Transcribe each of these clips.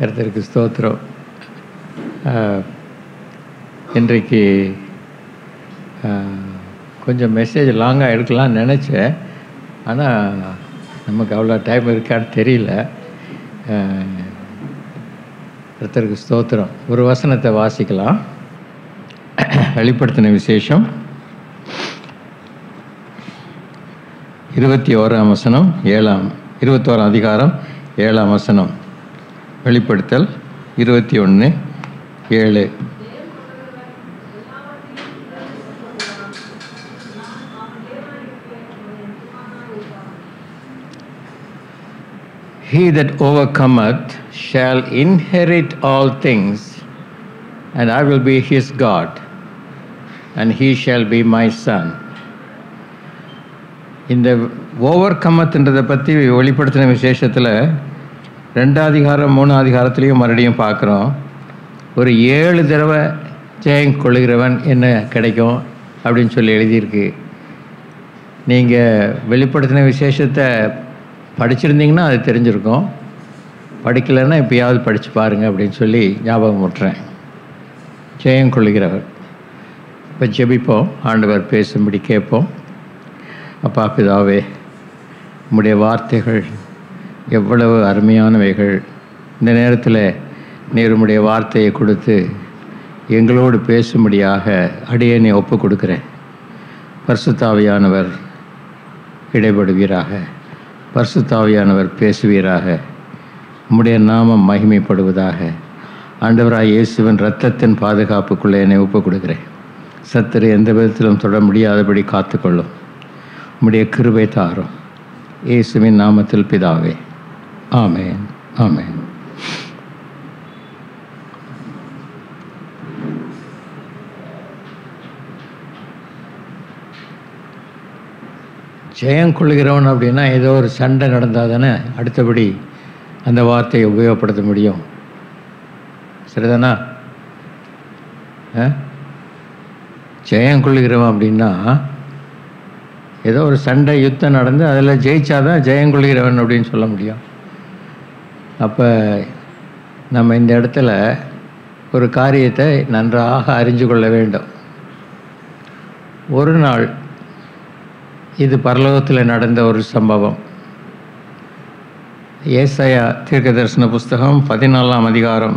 கர்த்தருக்கு ஸ்தோத்திரம் ஆஹ், இன்றைக்கு ஆஹ், கொஞ்சம் மெசேஜ் லாங்காக எடுக்கலாம்னு நினச்சேன் ஆனால் நமக்கு அவ்வளோ டைம் இருக்கான்னு தெரியல ஆஹ், கர்த்தருக்கு ஸ்தோத்திரம் ஒரு வசனத்தை வாசிக்கலாம் வெளிப்படுத்தின விசேஷம் இருபத்தி ஓராம் வசனம் ஏழாம் இருபத்தோராம் அதிகாரம் ஏழாம் வசனம் வெளிப்படுத்தல் இருபத்தி ஒன்று ஏழு He that overcometh shall inherit all things, and I will be his God, and he shall be my son. இந்த ஓவர் கம்மத்துன்றதை பற்றி வெளிப்படுத்தின விசேஷத்தில் ரெண்டாம் அதிகாரம் மூணாம் அதிகாரத்துலேயும் மறுபடியும் பார்க்குறோம் ஒரு ஏழு தடவை ஜெயம் கொள்கிறவன் என்ன கிடைக்கும் அப்படின்னு சொல்லி எழுதியிருக்கு நீங்கள் வெளிப்படுத்தின விசேஷத்தை படிச்சிருந்தீங்கன்னா அது தெரிஞ்சிருக்கும் படிக்கலைன்னா எப்பயாவது படித்து பாருங்க அப்படின்னு சொல்லி ஞாபகம் முட்டுறேன் ஜெயம் கொள்கிறவர் இப்போ ஜெபிப்போம் ஆண்டவர் பேசும்படி கேட்போம் அப்பா பிதாவே உம்முடைய வார்த்தைகள் எவ்வளவு அருமையானவைகள் இந்த நேரத்தில் நீர் உம்முடைய வார்த்தையை கொடுத்து எங்களோடு பேசும்படியாக அடியேனை ஒப்பு கொடுக்குறேன் பரிசுத்தாவியானவர் இடைபடுவீராக பரிசுத்தாவியானவர் பேசுவீராக உம்முடைய நாமம் மகிமைப்படுவதாக ஆண்டவராய் இயேசுவின் இரத்தத்தின் பாதுகாப்புக்குள்ளே என்னை ஒப்பு கொடுக்கிறேன் சத்துரு எந்த விதத்திலும் தொட முடியாதபடி காத்துக்கொள்ளும் உம்முடைய கிருபை தாரும் இயேசுவின் நாமத்தில் பிதாவே ஆமென் ஆமென் ஜெயம் கொள்கிறவன் அப்படின்னா ஏதோ ஒரு சண்டை நடந்தால் தானே அடுத்தபடி அந்த வார்த்தையை உபயோகப்படுத்த முடியும் சரிதானா ஆ? ஜெயம் கொள்கிறவன் அப்படின்னா ஏதோ ஒரு சண்டை யுத்தம் நடந்து அதில் ஜெயிச்சாதான் ஜெயம் கொள்கிறவன் அப்படின்னு சொல்ல முடியும் அப்போ நம்ம இந்த இடத்துல ஒரு காரியத்தை நன்றாக அறிஞ்சு கொள்ள வேண்டும் ஒரு நாள் இது பரலோகத்தில் நடந்த ஒரு சம்பவம் ஏசாயா தீர்க்க தரிசன புஸ்தகம் பதினாலாம் அதிகாரம்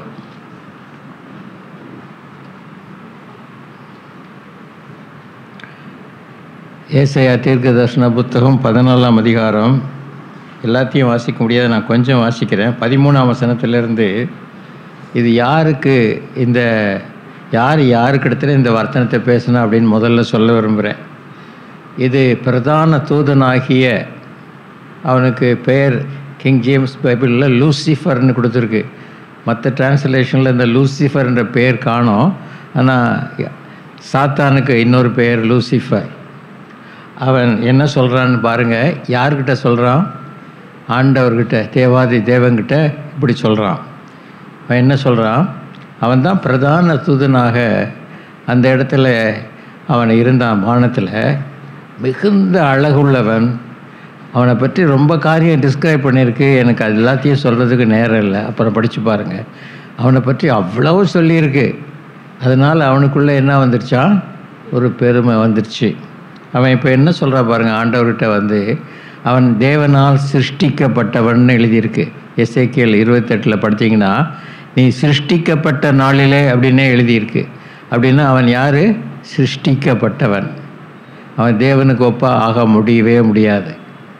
ஏசாயா தீர்க்க தரிசன புத்தகம் பதினாலாம் அதிகாரம் எல்லாத்தையும் வாசிக்க முடியாது நான் கொஞ்சம் வாசிக்கிறேன் பதிமூணாம் வசனத்திலிருந்து இது யாருக்கு இந்த யார் யாருக்கு இடத்துல இந்த வர்த்தனத்தை பேசணும் அப்படின்னு முதல்ல சொல்ல விரும்புகிறேன் இது பிரதான தூதனாகிய அவனுக்கு பெயர் கிங் ஜேம்ஸ் பைபிளில் லூசிஃபர்னு கொடுத்துருக்கு மற்ற டிரான்ஸ்லேஷனில் இந்த லூசிஃபர்ன்ற பெயர் காணோம் ஆனால் சாத்தானுக்கு இன்னொரு பெயர் லூசிஃபர் அவன் என்ன சொல்கிறான்னு பாருங்கள் யார்கிட்ட சொல்கிறான் ஆண்டவர்கிட்ட தேவாதி தேவன்கிட்ட இப்படி சொல்கிறான் அவன் என்ன சொல்கிறான் அவன் தான் பிரதான தூதனாக அந்த இடத்துல அவன் இருந்தான் வானத்தில் மிகுந்த அழகுள்ளவன் அவனை பற்றி ரொம்ப காரியம் டிஸ்கிரைப் பண்ணியிருக்கு எனக்கு அது எல்லாத்தையும் சொல்கிறதுக்கு நேரம் இல்லை அப்புறம் படித்து பாருங்கள் அவனை பற்றி அவ்வளவு சொல்லியிருக்கு அதனால் அவனுக்குள்ளே என்ன வந்துருச்சான் ஒரு பெருமை வந்துருச்சு அவன் இப்போ என்ன சொல்கிறா பாருங்க ஆண்டவர்கிட்ட வந்து அவன் தேவனால் சிருஷ்டிக்கப்பட்டவன் எழுதியிருக்கு எஸ்ஐகேல் இருபத்தெட்டில் படித்தீங்கன்னா நீ சிருஷ்டிக்கப்பட்ட நாளிலே அப்படின்னே எழுதியிருக்கு அப்படின்னா அவன் யார் சிருஷ்டிக்கப்பட்டவன் அவன் தேவனுக்கு ஒப்பா ஆக முடியவே முடியாது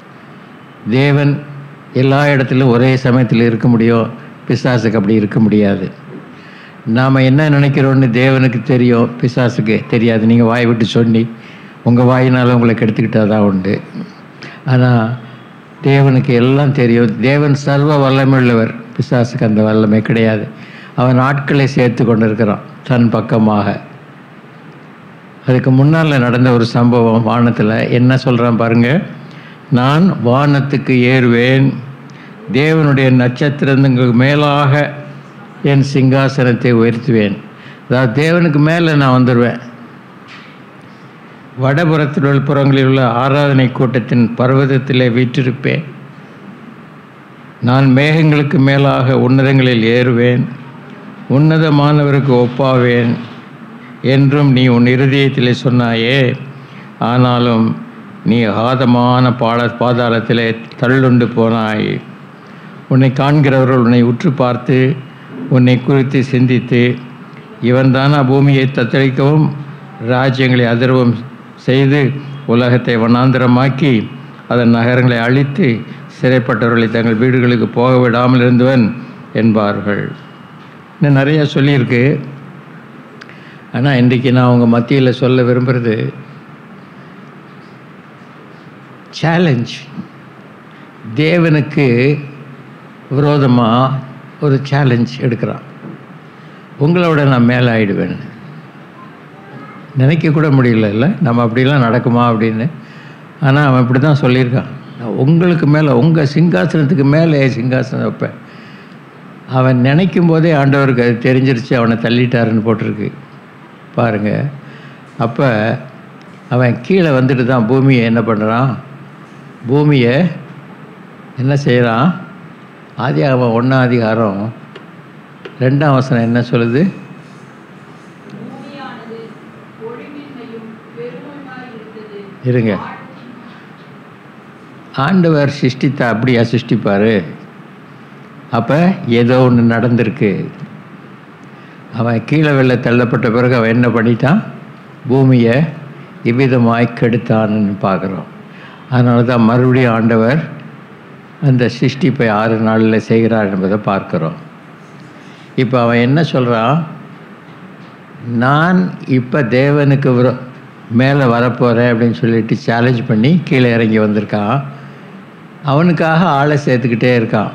தேவன் எல்லா இடத்துலையும் ஒரே சமயத்தில் இருக்க முடியும் பிசாசுக்கு அப்படி இருக்க முடியாது நாம் என்ன நினைக்கிறோன்னு தேவனுக்கு தெரியும் பிசாசுக்கு தெரியாது நீங்கள் வாய் விட்டு சொல்லி உங்கள் வாயினால் உங்களை கெடுத்துக்கிட்டா தான் உண்டு ஆனால் தேவனுக்கு எல்லாம் தெரியும் தேவன் சர்வ வல்லமையுள்ளவர் பிசாசுக்கு அந்த வல்லமை கிடையாது அவன் ஆட்களை சேர்த்து கொண்டு இருக்கிறான் தன் பக்கமாக அதுக்கு முன்னால் நடந்த ஒரு சம்பவம் வானத்தில் என்ன சொல்கிறான் பாருங்க நான் வானத்துக்கு ஏறுவேன் தேவனுடைய நட்சத்திரங்களுக்கு மேலாக என் சிங்காசனத்தை உயர்த்துவேன் அதாவது தேவனுக்கு மேலே நான் வந்துடுவேன் வடபுறத்தில் உள்ள புறங்களில் உள்ள ஆராதனை கூட்டத்தின் பர்வதத்திலே வீற்றிருப்பேன் நான் மேகங்களுக்கு மேலாக உன்னதங்களில் ஏறுவேன் உன்னதமானவருக்கு ஒப்பாவேன் என்றும் நீ உன் இருதயத்திலே சொன்னாயே ஆனாலும் நீ ஆதமான பாட பாதாளத்திலே தள்ளுண்டு போனாய் உன்னை காண்கிறவர்கள் உன்னை உற்று பார்த்து உன்னை குறித்து சிந்தித்து இவன்தானா பூமியை தத்தளிக்கவும் ராஜ்யங்களை அதிர்வம் செய்து உலகத்தை வனாந்திரமாக்கி அதன் நகரங்களை அழித்து சிறைப்பட்டவர்களை தங்கள் வீடுகளுக்கு போக விடாமல் இருந்தவன் என்பார்கள் இன்னும் நிறைய சொல்லியிருக்கு ஆனால் இன்றைக்கி நான் உங்கள் மத்தியில் சொல்ல விரும்புகிறது சேலஞ்ச் தேவனுக்கு விரோதமாக ஒரு சேலஞ்ச் எடுக்கிறான் உங்களோட நான் மேலே ஆயிடுவேன் நினைக்க கூட முடியல இல்லை நம்ம அப்படிலாம் நடக்குமா அப்படின்னு ஆனால் அவன் இப்படி தான் சொல்லியிருக்கான் நான் உங்களுக்கு மேலே உங்கள் சிங்காசனத்துக்கு மேலே சிங்காசனம் வைப்பேன் அவன் நினைக்கும் போதே ஆண்டவருக்கு அது தெரிஞ்சிருச்சு அவனை தள்ளிட்டாருன்னு போட்டிருக்கு பாருங்க அப்போ அவன் கீழே வந்துட்டு தான் பூமியை என்ன பண்ணுறான் பூமியை என்ன செய்கிறான் ஆதி அவன் ஒன்றாம் அதிகாரம் ரெண்டாம் வசனம் என்ன சொல்லுது பூமியானது ஒழுங்கின்மையும் பெருமையுமாய் இருந்தது இருங்க ஆண்டவர் சிருஷ்டித்தா அப்படியா சிருஷ்டிப்பார் அப்போ ஏதோ ஒன்று நடந்திருக்கு அவன் கீழே வெளில தள்ளப்பட்ட பிறகு அவன் என்ன பண்ணிட்டான் பூமியை இவ்விதமாய் கெடுத்தான்னு பார்க்குறோம் அதனால தான் மறுபடியும் ஆண்டவர் அந்த சிருஷ்டிப்பை ஆறு நாளில் செய்கிறார் என்பதை பார்க்குறோம் இப்போ அவன் என்ன சொல்கிறான் நான் இப்போ தேவனுக்கு விரோ மேலே வரப்போகிறேன் அப்படின்னு சொல்லிட்டு சேலஞ்ச் பண்ணி கீழே இறங்கி வந்திருக்கான் அவனுக்காக ஆளை சேர்த்துக்கிட்டே இருக்கான்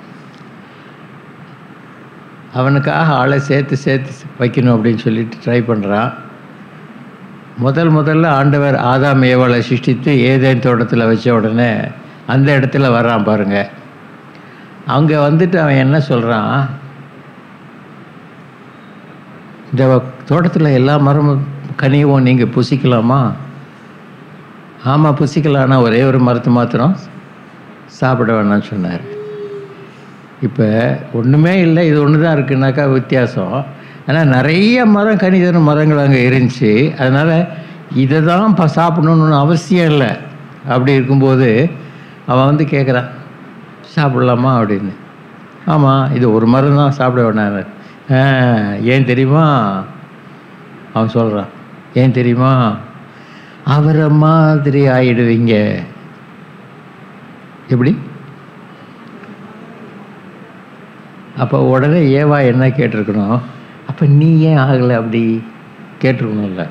அவனுக்காக ஆளை சேர்த்து சேர்த்து வைக்கணும் அப்படின்னு சொல்லிட்டு ட்ரை பண்ணுறான் முதல் முதல்ல ஆண்டவர் ஆதாம் ஏவாளை சிருஷ்டித்து ஏதேன் தோட்டத்தில் வச்ச உடனே அந்த இடத்துல வர்றான் பாருங்க அங்கே வந்துட்டு அவன் என்ன சொல்கிறான் இந்த தோட்டத்தில் எல்லா மரமும் கனியும் நீங்கள் புசிக்கலாமா ஆமாம் புசிக்கலாம்னா ஒரே ஒரு மரத்தை மாத்திரம் சாப்பிட வேணாம்னு சொன்னார் இப்போ ஒன்றுமே இல்லை இது ஒன்று தான் இருக்குனாக்கா வித்தியாசம் ஆனால் நிறைய மரம் கனி தரும் மரங்கள் அங்கே இருந்துச்சு அதனால் இதை தான் ப சாப்பிடணுன்னு அவசியம் இல்லை அப்படி இருக்கும்போது அவன் வந்து கேட்குறான் சாப்பிட்லாமா அப்படின்னு ஆமாம் இது ஒரு மரம் தான் சாப்பிட வேணாம் ஆ ஏன் தெரியுமா அவன் சொல்கிறான் ஏன் தெரியுமா அவரை மாதிரி ஆயிடுவீங்க எப்படி அப்போ உடனே ஏவா என்ன கேட்டிருக்கணும் அப்போ நீ ஏன் ஆகலை அப்படி கேட்டிருக்கணும்ல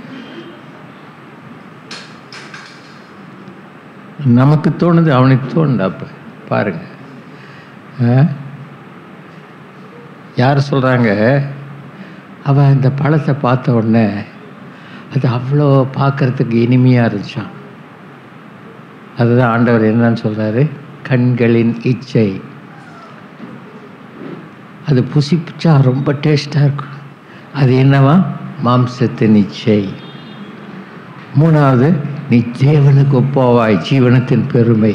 நமக்கு தோணுது அவனுக்கு தோணுது அப்போ பாருங்க ஆ? யார் சொல்கிறாங்க அவன் இந்த பழத்தை பார்த்த உடனே அது அவ்வளோ பார்க்கறதுக்கு இனிமையாக இருந்துச்சான் அதுதான் ஆண்டவர் என்னன்னு சொல்கிறாரு கண்களின் இச்சை அது புசிச்சா ரொம்ப டேஸ்ட்டாக இருக்கும் அது என்னவா மாம்சத்தின் இச்சை மூணாவது நீ தேவனுக்கு ஒப்பாவாய் ஜீவனத்தின் பெருமை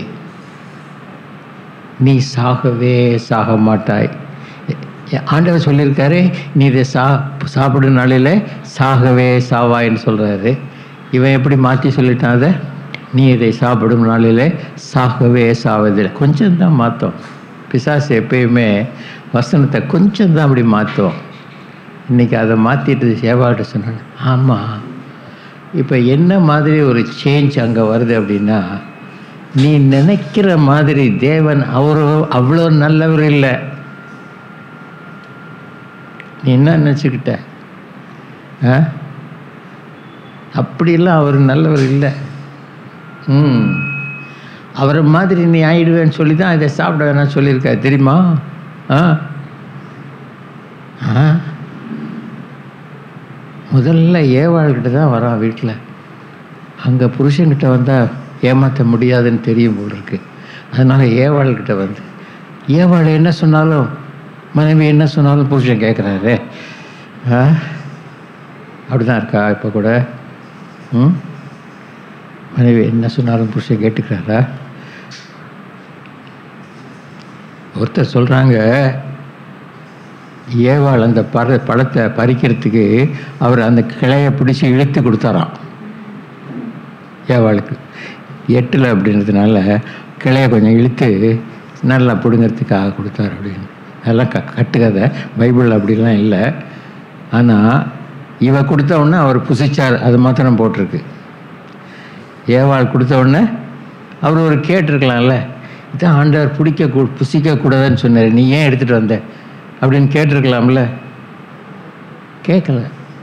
நீ சாகவே சாக மாட்டாய் எ- ஆண்டவர் சொல்லியிருக்காரு நீ இதை சா சாப்பிடு நாளில் சாகவே சாவாயின்னு சொல்கிறாரு இவன் எப்படி மாற்றி சொல்லிட்டான் அதை நீ இதை சாப்பிடும் நாளில் சாகவே சாவதில்லை கொஞ்சம் தான் மாற்றோம் பிசாசு எப்பயுமே வசனத்தை கொஞ்சம் தான் அப்படி மாற்றுவோம் இன்றைக்கி அதை மாற்றிட்டு சேவாட்ட சொன்னாங்க ஆமாம் இப்போ என்ன மாதிரி ஒரு சேஞ்ச் அங்கே வருது அப்படின்னா நீ நினைக்கிற மாதிரி தேவன் அவரோ அவ்வளோ நல்லவர் இல்லை நீ என்ன நினச்சிக்கிட்ட ஆ அப்படிலாம் அவர் நல்லவர் இல்லை ம் அவரை மாதிரி நீ ஆயிடுவேன்னு சொல்லி தான் இதை சாப்பிட வேணாம் சொல்லியிருக்காரு தெரியுமா ஆ ஆ முதல்ல ஏவாள்கிட்ட தான் வரான் வீட்டில் அங்கே புருஷன்கிட்ட வந்தால் ஏமாற்ற முடியாதுன்னு தெரியும் போல் இருக்கு அதனால் ஏவாள்கிட்ட வந்து ஏவாள் என்ன சொன்னாலும் மனைவி என்ன சொன்னாலும் புருஷன் கேட்குறாரு ஆ அப்படி தான் இருக்கா இப்போ கூட ம் மனைவி என்ன சொன்னாலும் புருஷன் கேட்டுக்கிறாரா ஒருத்தர் சொல்கிறாங்க ஏவாள் அந்த பற பழத்தை பறிக்கிறதுக்கு அவர் அந்த கிளையை பிடிச்சி இழுத்து கொடுத்தாராம் ஏவாளுக்கு எட்டில் அப்படின்றதுனால கிளையை கொஞ்சம் இழுத்து நல்லா பிடுங்கிறதுக்காக கொடுத்தாரு அப்படின்னு அதெல்லாம் க கட்டுக்கதை பைபிள் அப்படிலாம் இல்லை ஆனால் இவ கொடுத்த உடனே அவர் புசிச்சார் அது மாத்திரம் போட்டிருக்கு ஏவாள் கொடுத்த உடனே அவர் ஒரு கேட்டிருக்கலாம்ல இதான் ஆண்டவர் பிடிக்க கூ புசிக்கக்கூடாதுன்னு சொன்னார் நீ ஏன் எடுத்துகிட்டு வந்த அப்படின்னு கேட்டிருக்கலாம்ல கேட்கல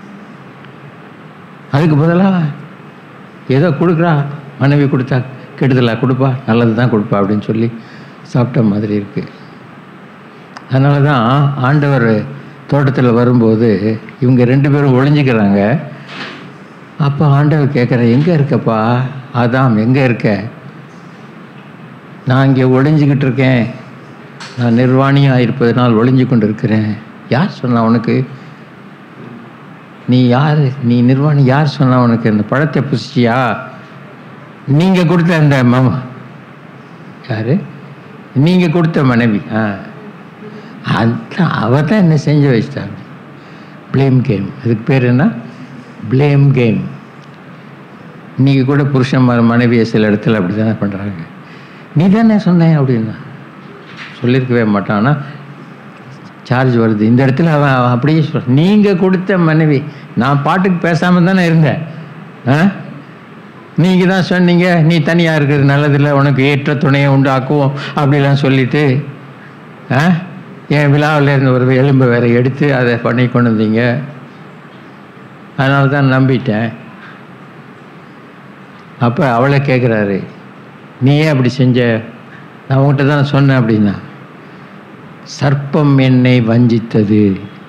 அதுக்கு பதிலாக ஏதோ கொடுக்குறா மனைவி கொடுத்தா கெடுதலா கொடுப்பா நல்லது தான் கொடுப்பா அப்படின்னு சொல்லி சாப்பிட்ட மாதிரி இருக்குது அதனால தான் ஆண்டவர் தோட்டத்தில் வரும்போது இவங்க ரெண்டு பேரும் ஒளிஞ்சிக்கிறாங்க அப்போ ஆண்டவர் கேட்குற எங்கே இருக்கப்பா அதாம் எங்கே இருக்க நான் இங்கே ஒளிஞ்சிக்கிட்டு இருக்கேன் நான் நிர்வாணியாக இருப்பதனால் ஒளிஞ்சு கொண்டு இருக்கிறேன் யார் சொன்னா உனக்கு நீ யார் நீ நிர்வாணி யார் சொன்னா உனக்கு இந்த பழத்தை புசிச்சியா நீங்கள் கொடுத்த அந்த மாமா யார் நீங்கள் கொடுத்த மனைவி ஆ அதான் அவ தான் என்ன செஞ்சு வச்சிட்டாங்க ப்ளேம் கேம் அதுக்கு பேர் என்ன ப்ளேம் கேம் இன்றைக்கி கூட புருஷன் ம- மனைவியை சில இடத்துல அப்படி தானே பண்ணுறாங்க நீ தானே சொன்னேன் அப்படின்னா சொல்லியிருக்கவே மாட்டான் ஆனால் சார்ஜ் வருது இந்த இடத்துல அவன் அவன் அப்படியே சொல் நீங்கள் கொடுத்த மனைவி நான் பாட்டுக்கு பேசாமல் தானே இருந்தேன் ஆ நீங்கள் தான் சொன்னீங்க நீ தனியாக இருக்கிறது நல்லதில்லை உனக்கு ஏற்ற துணையை உண்டாக்குவோம் அப்படிலாம் சொல்லிட்டு ஆ என் விழாவில் இருந்து ஒரு எலும்பை வேற எடுத்து அதை பண்ணி கொண்டு வந்தீங்க அதனால தான் நம்பிட்டேன் அப்போ அவளை கேட்குறாரு நீ ஏன் அப்படி செஞ்ச நான் உன்கிட்ட தான் சொன்னேன் அப்படின்னா சர்ப்பம் என்னை வஞ்சித்தது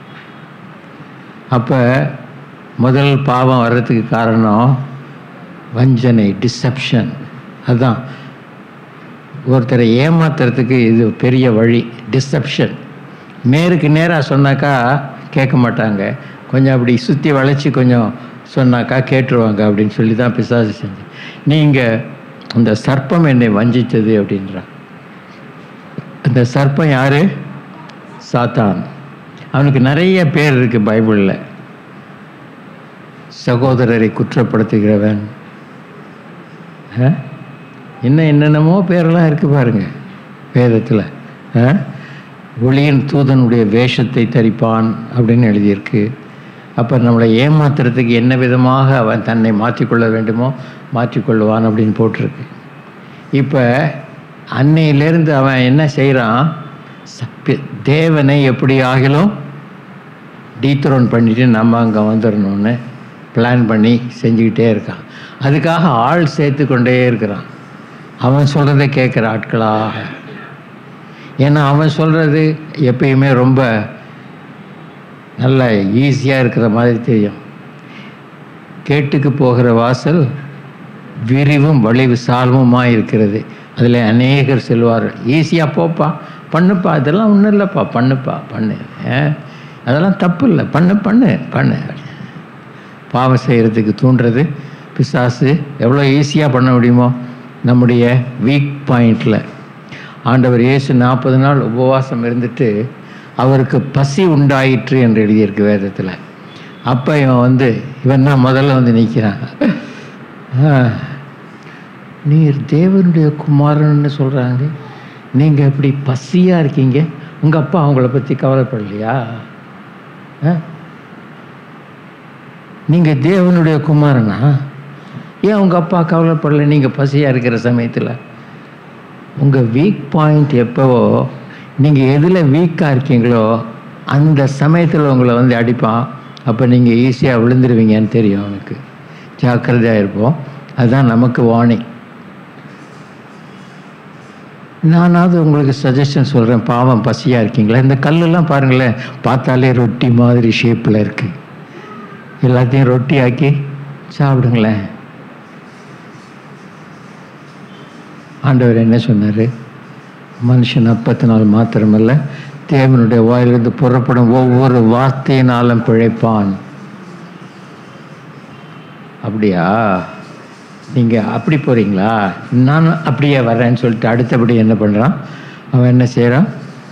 அப்போ முதல் பாவம் வர்றதுக்கு காரணம் வஞ்சனை டிசப்ஷன் அதுதான் ஒருத்தரை ஏமாத்துறதுக்கு இது பெரிய வழி டிசப்ஷன் நேருக்கு நேராக சொன்னாக்கா கேட்க மாட்டாங்க கொஞ்சம் அப்படி சுற்றி வளைச்சி கொஞ்சம் சொன்னாக்கா கேட்டுருவாங்க அப்படின்னு சொல்லி தான் பிசாசு செஞ்சு நீங்கள் அந்த சர்ப்பம் என்னை வஞ்சித்தது அப்படின்றான் அந்த சர்ப்பம் யாரு சாத்தான் அவனுக்கு நிறைய பேர் இருக்கு பைபிளில் சகோதரரை குற்றப்படுத்துகிறவன் ஆ? இன்னும் என்னென்னமோ பேரெல்லாம் இருக்கு பாருங்க வேதத்தில் ஆ? ஒளியின் தூதனுடைய வேஷத்தை தரிப்பான் அப்படின்னு எழுதியிருக்கு அப்போ நம்மளை ஏமாத்துறதுக்கு என்ன விதமாக அவன் தன்னை மாற்றிக்கொள்ள வேண்டுமோ மாற்றிக்கொள்வான் அப்படின்னு போட்டிருக்கு இப்போ அன்னையிலேருந்து அவன் என்ன செய்கிறான் தேவனை எப்படி ஆகிலும் டீத்ரோன் பண்ணிட்டு நம்ம அங்கே வந்துடணும்னு பிளான் பண்ணி செஞ்சுக்கிட்டே இருக்கான் அதுக்காக ஆள் சேர்த்து கொண்டே இருக்கிறான் அவன் சொல்கிறத கேட்குற ஆட்களாக ஏன்னா அவன் சொல்கிறது எப்பயுமே ரொம்ப நல்ல ஈஸியாக இருக்கிற மாதிரி தெரியும் கேட்டுக்கு போகிற வாசல் விரிவும் வழி விசாலமுமாக இருக்கிறது அதில் அநேகர் செல்வார்கள் ஈஸியாக போப்பா பண்ணுப்பா இதெல்லாம் ஒன்றும் இல்லைப்பா பண்ணுப்பா பண்ணு ஏன் அதெல்லாம் தப்பு இல்லை பண்ணு பண்ணு பண்ணு பாவம் செய்கிறதுக்கு தூண்டுறது பிசாசு எவ்வளோ ஈஸியாக பண்ண முடியுமோ நம்முடைய வீக் பாயிண்டில் ஆண்டவர் இயேசு நாற்பது நாள் உபவாசம் இருந்துட்டு அவருக்கு பசி உண்டாயிற்று என்று எழுதியிருக்கு வேதத்தில் அப்போ இவன் வந்து இவன் தான் முதல்ல வந்து நிற்கிறான் நீர் தேவனுடைய குமாரன்னு சொல்கிறாங்க நீங்கள் இப்படி பசியாக இருக்கீங்க உங்கள் அப்பா அவங்கள பற்றி கவலைப்படலையா ஆ நீங்கள் தேவனுடைய குமாரனா ஏன் உங்கள் அப்பா கவலைப்படல நீங்கள் பசியாக இருக்கிற சமயத்தில் உங்கள் வீக் பாயிண்ட் எப்போவோ நீங்கள் எதில் வீக்காக இருக்கீங்களோ அந்த சமயத்தில் உங்களை வந்து அடிப்பான் அப்போ நீங்கள் ஈஸியாக விழுந்துருவீங்கன்னு தெரியும் அவனுக்கு ஜாக்கிரதையாக இருப்போம் அதுதான் நமக்கு வார்னிங் நானாவது உங்களுக்கு சஜஷன் சொல்கிறேன் பாவம் பசியாக இருக்கீங்களா இந்த கல்லெல்லாம் பாருங்களேன் பார்த்தாலே ரொட்டி மாதிரி ஷேப்பில் இருக்குது எல்லாத்தையும் ரொட்டி ஆக்கி சாப்பிடுங்களேன் ஆண்டவர் என்ன சொன்னார் மனுஷன் அப்பத்தினால் மாத்திரமல்ல தேவனுடைய வாயிலிருந்து புறப்படும் ஒவ்வொரு வார்த்தையினாலும் பிழைப்பான் அப்படியா நீங்கள் அப்படி போகிறீங்களா நானும் அப்படியே வர்றேன்னு சொல்லிட்டு அடுத்தபடி என்ன பண்ணுறான் அவன் என்ன செய்கிறான்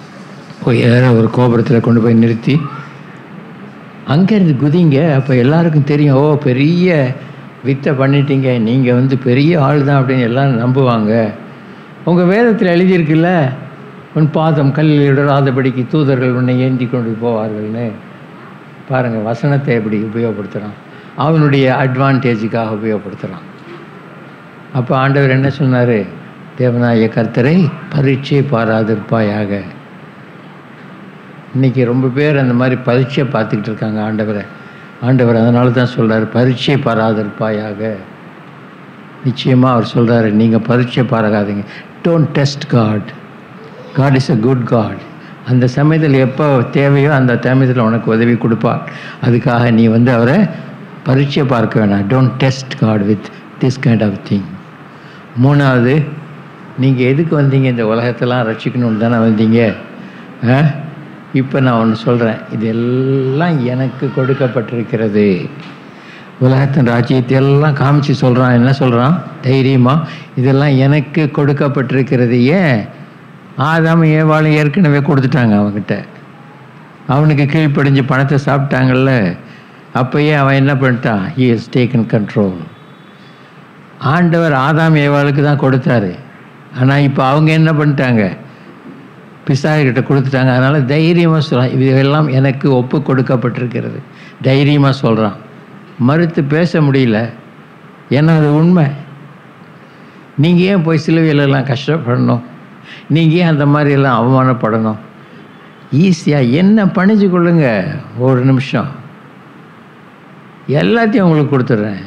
ஏற ஒரு கோபுரத்தில் கொண்டு போய் நிறுத்தி அங்கேருந்து குதிங்க அப்போ எல்லாருக்கும் தெரியும் ஓ பெரிய வித்தை பண்ணிட்டீங்க நீங்கள் வந்து பெரிய ஆள் தான் அப்படின்னு எல்லாரும் நம்புவாங்க உங்கள் வேதத்தில் எழுதியிருக்குல்ல உன் பாதம் கல்லில் இடராதபடிக்கு தூதர்கள் உன்னை ஏந்தி கொண்டு போவார்கள்னு பாருங்கள் வசனத்தை எப்படி உபயோகப்படுத்துகிறான் அவனுடைய அட்வான்டேஜுக்காக உபயோகப்படுத்துகிறான் அப்போ ஆண்டவர் என்ன சொன்னார் தேவனாய கர்த்தரை பரீட்சை பாராதிருப்பாயாக இன்னைக்கு ரொம்ப பேர் அந்த மாதிரி பரீட்சை பார்த்துக்கிட்டு இருக்காங்க ஆண்டவரை ஆண்டவர் அதனால தான் சொல்றாரு பரீட்சை பாராதிருப்பாயாக நிச்சயமாக அவர் சொல்றாரு நீங்கள் பரீட்சை பாராகாதீங்க don't test God God is a good God அந்த சமயத்தில் எப்போ தேவையோ அந்த சமயத்தில் உனக்கு உதவி கொடுப்பார் அதுக்காக நீ வந்து அவரை பரீட்சை பார்க்க வேணாம் don't test God with this kind of thing மூணாவது நீங்கள் எதுக்கு வந்தீங்க இந்த உலகத்தெல்லாம் ரட்சிக்கணும்னு தானே வந்தீங்க ஆ இப்போ நான் ஒன்று சொல்கிறேன் இது எல்லாம் எனக்கு கொடுக்கப்பட்டிருக்கிறது உலகத்தின் ராஜ்யத்தை எல்லாம் காமிச்சு சொல்கிறான் என்ன சொல்கிறான் தைரியமாக இதெல்லாம் எனக்கு கொடுக்கப்பட்டிருக்கிறது ஏன் ஆதாம் ஏவாளும் ஏற்கனவே கொடுத்துட்டாங்க அவன்கிட்ட அவனுக்கு கீழ்ப்படிஞ்சு பணத்தை சாப்பிட்டாங்கல்ல அப்பயே அவன் என்ன பண்ணிட்டான் ஹி இஸ் டேக்கன் கண்ட்ரோல் ஆண்டவர் ஆதாம் ஏவாளுக்கு தான் கொடுத்தாரு ஆனால் இப்போ அவங்க என்ன பண்ணிட்டாங்க பிசாகிட்ட கொடுத்துட்டாங்க அதனால் தைரியமாக சொல்கிறான் இதெல்லாம் எனக்கு ஒப்பு கொடுக்கப்பட்டிருக்கிறது தைரியமாக சொல்கிறான் மறுத்து பேச முடியல ஏன்னா அது உண்மை நீங்கள் ஏன் போய் சிலுவையிலெல்லாம் கஷ்டப்படணும் நீங்கள் ஏன் அந்த மாதிரியெல்லாம் அவமானப்படணும் ஈஸியாக என்ன பணிஞ்சு கொள்ளுங்க ஒரு நிமிஷம் எல்லாத்தையும் உங்களுக்கு கொடுத்துட்றேன்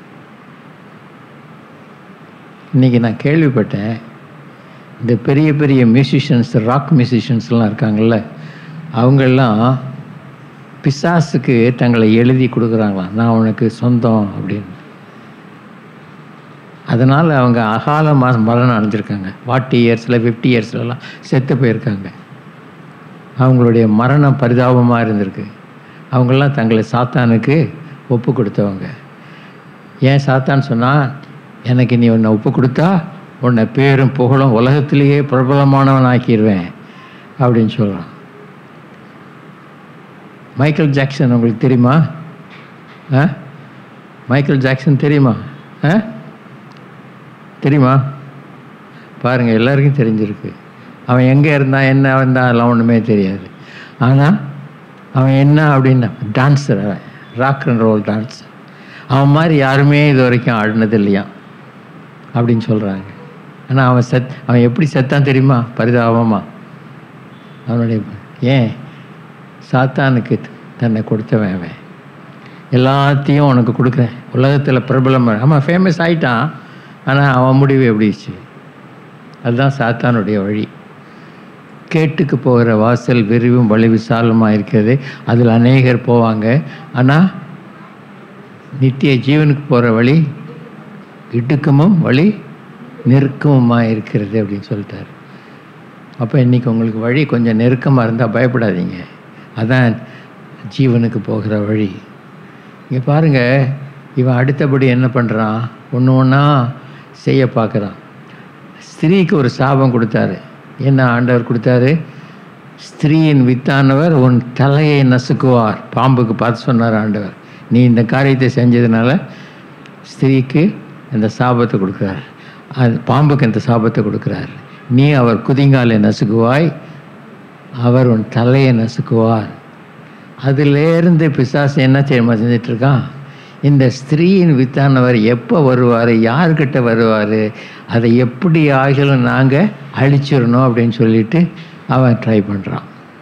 இன்றைக்கி நான் கேள்விப்பட்டேன் இந்த பெரிய பெரிய மியூசிஷியன்ஸ் ராக் மியூசிஷியன்ஸ்லாம் இருக்காங்கல்ல அவங்கெல்லாம் பிசாசுக்கு தங்களை எழுதி கொடுக்குறாங்களாம் நான் உனக்கு சொந்தம் அப்படின்னு அதனால் அவங்க அகால மா மரணம் அடைஞ்சிருக்காங்க ஃபார்ட்டி இயர்ஸில் ஃபிஃப்டி இயர்ஸ்லலாம் செத்து போயிருக்காங்க அவங்களுடைய மரணம் பரிதாபமாக இருந்திருக்கு அவங்கெல்லாம் தங்களை சாத்தானுக்கு ஒப்பு கொடுத்தவங்க ஏன் சாத்தான் சொன்னால் எனக்கு நீ உன்னை ஒப்பு கொடுத்தா உன்னை பேரும் புகழும் உலகத்திலேயே பிரபலமானவன் ஆக்கிடுவேன் அப்படின்னு சொல்கிறான் மைக்கேல் ஜாக்சன் உங்களுக்கு தெரியுமா ஆ மைக்கேல் ஜாக்சன் தெரியுமா ஆ தெரியுமா பாருங்கள் எல்லாருக்கும் தெரிஞ்சிருக்கு அவன் எங்கே இருந்தான் என்ன வந்தான் அதெல்லாம் ஒன்றுமே தெரியாது ஆனால் அவன் என்ன அப்படின்னா டான்ஸர் அவன் ராக் அண்ட் ரோல் டான்ஸ் அவன் மாதிரி யாருமே இது வரைக்கும் ஆடினது இல்லையா அப்படின்னு சொல்கிறாங்க ஆனால் அவன் செத் அவன் எப்படி செத்தான் தெரியுமா பரிதாபமா அவனுடைய ஏன் சாத்தானுக்கு தன்னை கொடுத்தவன் அவன் எல்லாத்தையும் உனக்கு கொடுக்குறேன் உலகத்தில் பிரபலம் ஆமாம் ஃபேமஸ் ஆயிட்டான் ஆனால் அவன் முடிவு எப்படிச்சு அதுதான் சாத்தானுடைய வழி கேட்டுக்கு போகிற வாசல் விரிவும் வழி விசாலமாக இருக்கிறது அதில் அநேகர் போவாங்க ஆனால் நித்திய ஜீவனுக்கு போகிற வழி இடுக்கமும் வழி நெருக்கமுமாக இருக்கிறது அப்படின்னு சொல்லிட்டார் அப்போ இன்றைக்கி உங்களுக்கு வழி கொஞ்சம் நெருக்கமாக இருந்தால் பயப்படாதீங்க அதான் ஜீவனுக்கு போகிற வழி இங்கே பாருங்கள் இவன் அடுத்தபடி என்ன பண்ணுறான் ஒன்று ஒன்றா செய்ய பார்க்குறான் ஸ்திரீக்கு ஒரு சாபம் கொடுத்தாரு என்ன ஆண்டவர் கொடுத்தாரு ஸ்திரீயின் வித்தானவர் உன் தலையை நசுக்குவார் பாம்புக்கு பார்த்து சொன்னார் ஆண்டவர் நீ இந்த காரியத்தை செஞ்சதுனால ஸ்திரீக்கு இந்த சாபத்தை கொடுக்குறார் அது பாம்புக்கு இந்த சாபத்தை கொடுக்குறார் நீ அவர் குதிங்காலை நசுக்குவாய் அவர் உன் தலையை நசுக்குவார் அதிலேருந்து பிசாசு என்ன தெரியுமா செஞ்சிட்டு இருக்கான் இந்த ஸ்திரீயின் வித்தானவர் எப்போ வருவார் யார்கிட்ட வருவார் அதை எப்படி ஆகிலும் நாங்கள் அழிச்சிடணும் அப்படின்னு சொல்லிட்டு அவன் ட்ரை பண்ணுறான்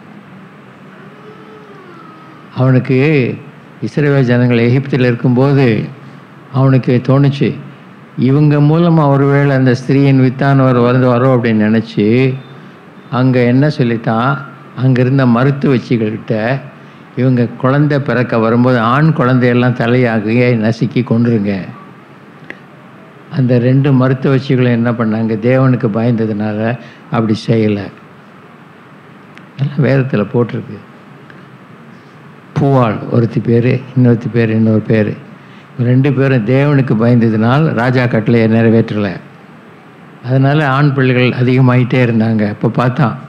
அவனுக்கு இஸ்ரேல் ஜனங்கள் எகிப்தில் இருக்கும்போது அவனுக்கு தோணுச்சு இவங்க மூலமாக ஒருவேளை அந்த ஸ்திரீயின் வித்தானவர் வந்து வரோம் அப்படின்னு நினச்சி அங்கே என்ன சொல்லிட்டான் அங்கே இருந்த மருத்துவச்சிகள்கிட்ட இவங்க குழந்தை பிறக்க வரும்போது ஆண் குழந்தையெல்லாம் தலையாகிய நசுக்கி கொண்டுருங்க அந்த ரெண்டு மருத்துவச்சிகளும் என்ன பண்ணாங்க தேவனுக்கு பயந்ததுனால அப்படி செய்யலை எல்லாம் வேதத்தில் போட்டிருக்கு பூவாள் ஒருத்தி பேர் இன்னொருத்தி பேர் இன்னொரு பேர் ரெண்டு பேரும் தேவனுக்கு பயந்ததினால் ராஜா கட்டளையை நிறைவேற்றலை அதனால் ஆண் பிள்ளைகள் அதிகமாகிட்டே இருந்தாங்க இப்போ பார்த்தான்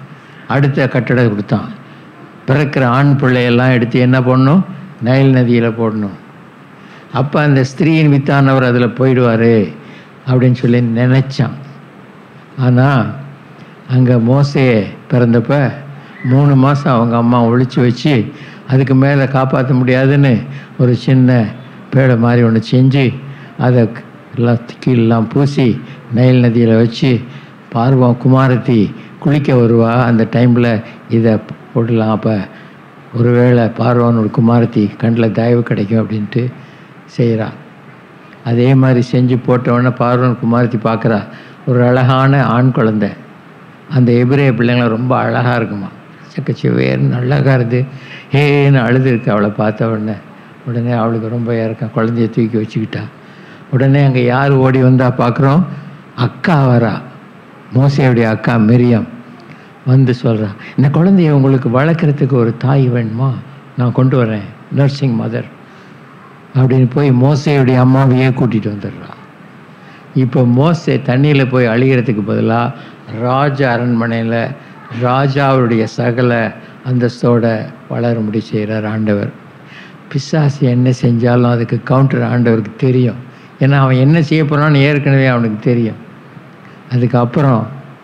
அடுத்த கட்டடம் கொடுத்தான் பிறக்கிற ஆண் பிள்ளையெல்லாம் எடுத்து என்ன பண்ணணும் நைல் நதியில் போடணும் அப்போ அந்த ஸ்திரீயின் வித்தானவர் அதில் போயிடுவார் அப்படின்னு சொல்லி நினச்சான் ஆனால் அங்கே மோசே பிறந்தப்ப மூணு மாதம் அவங்க அம்மா ஒழிச்சு வச்சு அதுக்கு மேலே காப்பாற்ற முடியாதுன்னு ஒரு சின்ன பேடை மாதிரி ஒன்று செஞ்சு அதை எல்லாம் கீழெல்லாம் பூசி நைல் நதியில் வச்சு பார்வம் குமாரத்தி குளிக்க வருவா அந்த டைமில் இதை போடலாம் அப்போ ஒருவேளை பார்வனோட குமாரத்தி கண்ணில் தயவு கிடைக்கும் அப்படின்ட்டு செய்கிறா அதே மாதிரி செஞ்சு போட்டவொடனே பார்வன் குமாரத்தி பார்க்குறா ஒரு அழகான ஆண் குழந்தை அந்த எபிரேய பிள்ளைங்களாம் ரொம்ப அழகாக இருக்குமா சக்கச்சிவேர்னு அழகாக இருந்து ஹேன்னு அழுது இருக்கு அவளை பார்த்த உடனே உடனே அவளுக்கு ரொம்ப இறக்கம் குழந்தைய தூக்கி வச்சுக்கிட்டா உடனே அங்கே யார் ஓடி வந்தா பார்க்குறோம் அக்கா வரா மோசையுடைய அக்கா மிரியம் வந்து சொல்கிறா இந்த குழந்தைய உங்களுக்கு வளர்க்குறதுக்கு ஒரு தாய் வேணுமா நான் கொண்டு வரேன் நர்சிங் மதர் அப்படின்னு போய் மோசையுடைய அம்மாவையே கூட்டிகிட்டு வந்துடுறா இப்போ மோசே தண்ணியில் போய் அழிகிறதுக்கு பதிலாக ராஜ அரண்மனையில் ராஜாவுடைய சகல அந்தஸ்தோட வளரும்படி செய்கிறார் ஆண்டவர் பிசாசு என்ன செஞ்சாலும் அதுக்கு கவுண்டர் ஆண்டவருக்கு தெரியும் ஏன்னா அவன் என்ன செய்ய போகிறான்னு ஏற்கனவே அவனுக்கு தெரியும் அதுக்கப்புறம்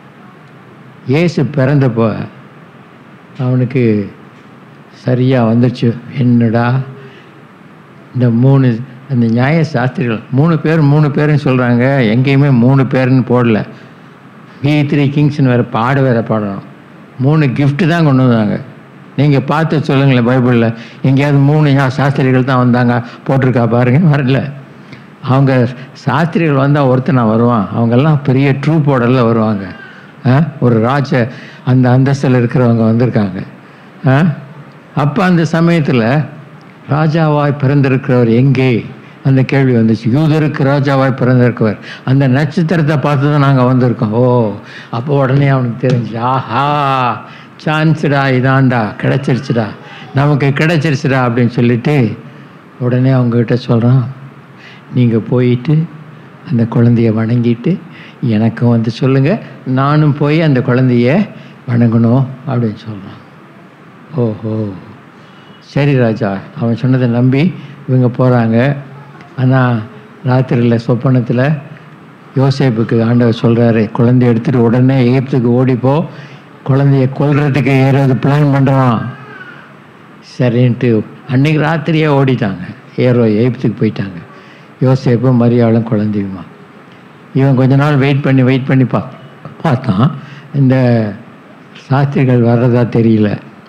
இயேசு பிறந்தப்போ அவனுக்கு சரியாக வந்துச்சு என்னடா இந்த மூணு அந்த நியாய சாஸ்திரிகள் மூணு பேர் மூணு பேருன்னு சொல்கிறாங்க எங்கேயுமே மூணு பேருன்னு போடல வி த்ரீ கிங்ஸ்னு வேறு பாடு வேறு பாடணும் மூணு gift தான் கொண்டு வந்தாங்க நீங்கள் பார்த்து சொல்லுங்களேன் பைபிளில் எங்கேயாவது மூணு யா- சாஸ்திரிகள் தான் வந்தாங்க போட்டிருக்கா பாருங்க வரல அவங்க சாஸ்திரிகள் வந்தால் ஒருத்தனா வருவான் அவங்கெல்லாம் பெரிய ட்ரூப்போடல வருவாங்க ஆ? ஒரு ராஜ அந்த அந்தஸ்தில் இருக்கிறவங்க வந்திருக்காங்க ஆ? அப்போ அந்த சமயத்தில் ராஜாவாய் பிறந்திருக்கிறவர் எங்கே அந்த கேள்வி வந்துச்சு யூதருக்கு ராஜாவாய் பிறந்திருக்கிறவர் அந்த நட்சத்திரத்தை பார்த்து தான் நாங்கள் வந்திருக்கோம் ஓ அப்போ உடனே அவனுக்கு தெரிஞ்சு ஆஹா சான்ஸுடா இதான்டா கிடச்சிருச்சுடா நமக்கு கிடச்சிருச்சுடா அப்படின்னு சொல்லிட்டு உடனே அவங்கக்கிட்ட சொல்கிறான் நீங்கள் போயிட்டு அந்த குழந்தைய வணங்கிட்டு எனக்கும் வந்து சொல்லுங்கள் நானும் போய் அந்த குழந்தைய வணங்கணும் அப்படின்னு சொல்கிறான் ஓஹோ சரி ராஜா அவன் சொன்னதை நம்பி இவங்க போகிறாங்க ஆனால் ராத்திரியில் சொப்பனத்தில் யோசேப்புக்கு ஆண்டவர் சொல்கிறாரு குழந்தைய எடுத்துகிட்டு உடனே எகிப்துக்கு ஓடிப்போ குழந்தைய கொல்றதுக்கு ஏறது பிளான் பண்ணுறான் சரின்ட்டு அன்னைக்கு ராத்திரியே ஓடிட்டாங்க ஏரோ எகிப்துக்கு போயிட்டாங்க யோசேப்பும் மரியாளும் குழந்தையுமா இவன் கொஞ்ச நாள் வெயிட் பண்ணி வெயிட் பண்ணி பா பார்த்தான் இந்த சாஸ்திரிகள் வர்றதா தெரியல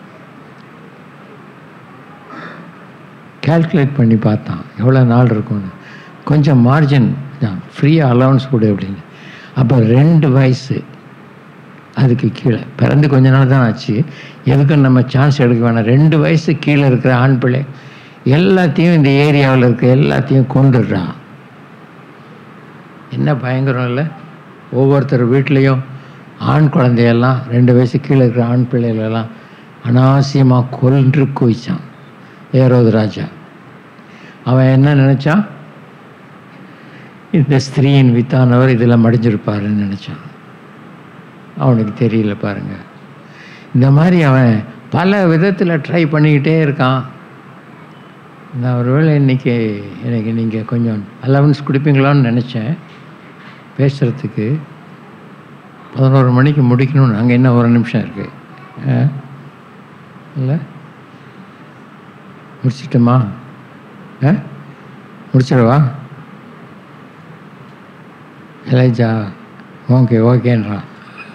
கால்குலேட் பண்ணி பார்த்தான் எவ்வளோ நாள் இருக்கும்னு கொஞ்சம் மார்ஜின் தான் ஃப்ரீயாக அலவன்ஸ் கொடு அப்படின்னு அப்போ ரெண்டு வயசு அதுக்கு கீழே பிறந்து கொஞ்ச நாள் தான் ஆச்சு எதுக்கும் நம்ம சான்ஸ் எடுக்க வேணாம் ரெண்டு வயசு கீழே இருக்கிற ஆண் பிள்ளை எல்லாத்தையும் இந்த ஏரியாவில் இருக்க எல்லாத்தையும் கொண்டுடுறான் என்ன பயங்கரம் இல்லை ஒவ்வொருத்தர் வீட்லேயும் ஆண் குழந்தையெல்லாம் ரெண்டு வயசு கீழே இருக்கிற ஆண் பிள்ளைகளெல்லாம் அனாவசியமாக கொன்று குவிச்சான் ஏரோது ராஜா அவன் என்ன நினச்சான் இந்த ஸ்திரீயின் வித்தானவர் இதில் மடிஞ்சிருப்பாருன்னு நினச்சான் அவனுக்கு தெரியல பாருங்க இந்த மாதிரி அவன் பல விதத்தில் ட்ரை பண்ணிக்கிட்டே இருக்கான் நான் ஒருவேளை இன்னைக்கு எனக்கு நீங்கள் கொஞ்சம் அலவன்ஸ் கொடுப்பீங்களான்னு நினச்சேன் பேசுகிறதுக்கு பதினோரு மணிக்கு முடிக்கணும்னு அங்கே என்ன ஒரு நிமிஷம் இருக்குது இல்லை முடிச்சிட்டோமா ஆ முடிச்சிடவா எலைஜா ஓகே ஓகேன்றான்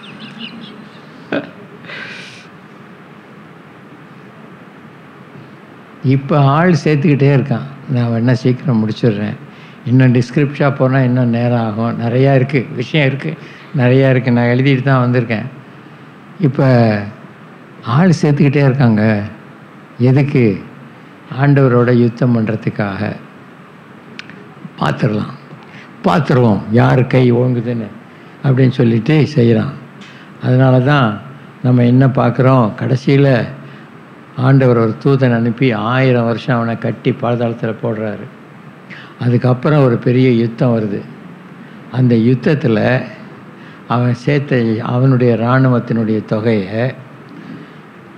இப்போ ஆள் சேர்த்துக்கிட்டே இருக்கான் நான் வேணா சீக்கிரம் முடிச்சிடுறேன் இன்னும் டிஸ்கிரிப்ஷாக போனால் இன்னும் நேரம் ஆகும் நிறையா இருக்குது விஷயம் இருக்குது நிறையா இருக்குது நான் எழுதிட்டு தான் வந்திருக்கேன் இப்போ ஆள் சேர்த்துக்கிட்டே இருக்காங்க எதுக்கு ஆண்டவரோட யுத்தம் பண்ணுறதுக்காக பார்த்துடலாம் பார்த்துருவோம் யார் கை ஓங்குதுன்னு அப்படின்னு சொல்லிட்டு செய்கிறான் அதனால தான் நம்ம என்ன பார்க்குறோம் கடைசியில் ஆண்டவர் ஒரு தூதன் அனுப்பி ஆயிரம் வருஷம் அவனை கட்டி பாதாளத்தில் போடுறாரு அதுக்கப்புறம் ஒரு பெரிய யுத்தம் வருது அந்த யுத்தத்தில் அவன் சேர்த்த அவனுடைய இராணுவத்தினுடைய தொகையை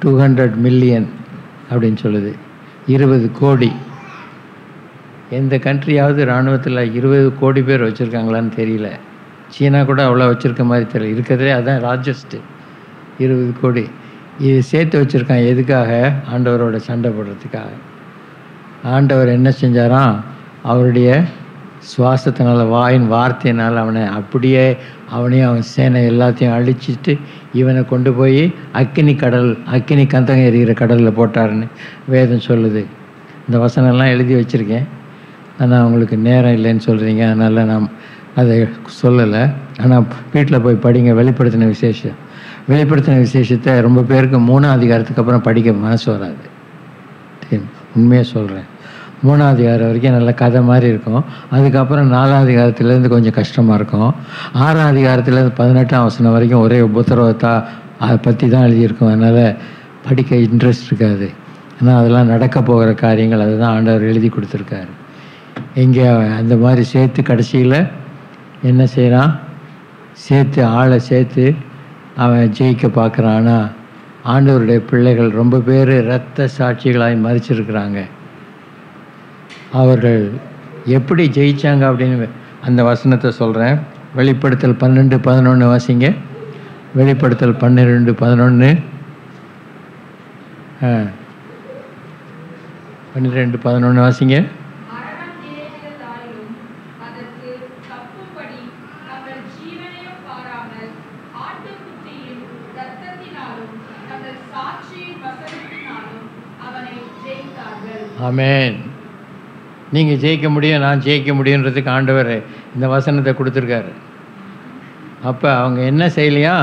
டூ ஹண்ட்ரட் மில்லியன் அப்படின்னு சொல்லுது இருபது கோடி எந்த கண்ட்ரியாவது இராணுவத்தில் இருபது கோடி பேர் வச்சுருக்காங்களான்னு தெரியல சீனா கூட அவ்வளோ வச்சுருக்க மாதிரி தெரியல இருக்கிறதுலே அதான் லார்ஜஸ்ட்டு இருபது கோடி இது சேர்த்து வச்சுருக்கான் எதுக்காக ஆண்டவரோட சண்டை போடுறதுக்காக ஆண்டவர் என்ன செஞ்சாராம் அவருடைய சுவாசத்தினால வாயின் வார்த்தையினால் அவனை அப்படியே அவனையும் அவன் சேனை எல்லாத்தையும் அழிச்சிட்டு இவனை கொண்டு போய் அக்கினி கடல் அக்கினி கந்தகம் எரிகிற கடலில் போட்டாருன்னு வேதம் சொல்லுது இந்த வசனம்லாம் எழுதி வச்சுருக்கேன் ஆனால் உங்களுக்கு நேரம் இல்லைன்னு சொல்கிறீங்க அதனால் நான் அதை சொல்லலை ஆனால் வீட்டில் போய் படிங்க வெளிப்படுத்தின விசேஷம் வெளிப்படுத்தின விசேஷத்தை ரொம்ப பேருக்கு மூணாம் அதிகாரத்துக்கு அப்புறம் படிக்க மனசு வராது உண்மையாக சொல்கிறேன் மூணாவது அதிகாரம் வரைக்கும் நல்ல கதை மாதிரி இருக்கும் அதுக்கப்புறம் நாலாம் அதிகாரத்துலேருந்து கொஞ்சம் கஷ்டமாக இருக்கும் ஆறாம் அதிகாரத்துலேருந்து பதினெட்டாம் வசனம் வரைக்கும் ஒரே உபத்திரவத்தா அதை பற்றி தான் எழுதியிருக்கும் அதனால் படிக்க இன்ட்ரெஸ்ட் இருக்காது ஆனால் அதெல்லாம் நடக்க போகிற காரியங்கள் அதுதான் ஆண்டவர் எழுதி கொடுத்துருக்காரு எங்கே அந்த மாதிரி சேர்த்து கடைசியில் என்ன செய்கிறான் சேர்த்து ஆளை சேர்த்து அவன் ஜெயிக்க பார்க்குறான் ஆனால் ஆண்டவருடைய பிள்ளைகள் ரொம்ப பேர் இரத்த சாட்சிகளாய் மறிச்சிருக்கிறாங்க அவர்கள் எப்படி ஜெயிச்சாங்க அப்படின்னு அந்த வசனத்தை சொல்கிறேன் வெளிப்படுத்தல் பன்னெண்டு பதினொன்று வாசிங்க வெளிப்படுத்தல் பன்னிரெண்டு பதினொன்று ஆ பன்னிரெண்டு பதினொன்று வாசிங்க மரணம் நேரிட்டதாயிலும் அதற்கு தப்பும்படி தங்கள் ஜீவனையும் பாராமல் ஆட்டுக்குட்டியின் இரத்தத்தினாலும் தங்கள் சாட்சியின் வசனத்தினாலும் அவனை ஜெயித்தார்கள் ஆமென் நீங்கள் ஜெயிக்க முடியும் நான் ஜெயிக்க முடியுன்றதுக்கு ஆண்டவர் இந்த வசனத்தை கொடுத்துருக்காரு அப்போ அவங்க என்ன செய்யலையா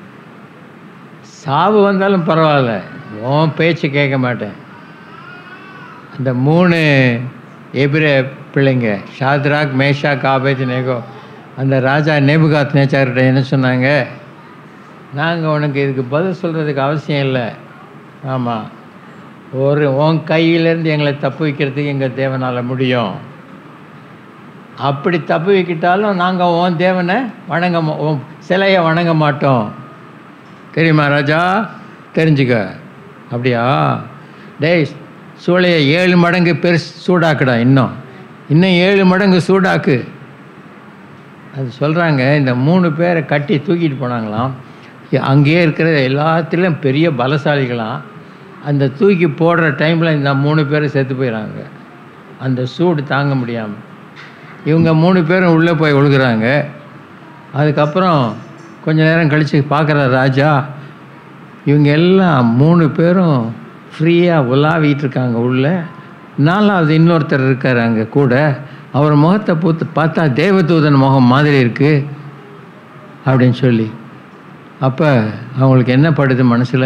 சாவு வந்தாலும் பரவாயில்ல உன் பேச்சு கேட்க மாட்டேன் அந்த மூணு எபிர பிள்ளைங்க ஷாத்ராக் மேஷா காபேஜ் நேகோ அந்த ராஜா நேபுகாத் நேச்சார்கிட்ட என்ன சொன்னாங்க நாங்கள் உனக்கு இதுக்கு பதில் சொல்கிறதுக்கு அவசியம் இல்லை ஆமாம் ஒரு உன் கையிலேருந்து எங்களை தப்பு வைக்கிறதுக்கு எங்கள் தேவனால் முடியும் அப்படி தப்பு வைக்கிட்டாலும் நாங்கள் உன் தேவனை வணங்க மா- உன் சிலையை வணங்க மாட்டோம் தெரியுமா ராஜா தெரிஞ்சுக்க அப்படியா டேய் சூளையை ஏழு மடங்கு பெருசு சூடாக்குடா இன்னும் இன்னும் ஏழு மடங்கு சூடாக்கு அது சொல்கிறாங்க இந்த மூணு பேரை கட்டி தூக்கிட்டு போனாங்களாம் இ- அங்கேயே இருக்கிற எல்லாத்துலேயும் பெரிய பலசாலிகளாம் அந்த தூக்கி போடுற டைமில் இந்த மூணு பேரும் செத்து போயிடறாங்க அந்த சூடு தாங்க முடியாமல் இவங்க மூணு பேரும் உள்ளே போய் விழுகுறாங்க அதுக்கப்புறம் கொஞ்ச நேரம் கழித்து பார்க்குற ராஜா இவங்க எல்லாம் மூணு பேரும் ஃப்ரீயாக உலாவிட்டு இருக்காங்க உள்ள நாலாவது இன்னொருத்தர் இருக்கார் அங்கே கூட அவர் முகத்தை பூத்து பார்த்தா தேவதூதன் முகம் மாதிரி இருக்குது அப்படின்னு சொல்லி அப்போ அவங்களுக்கு என்ன படுது மனசில்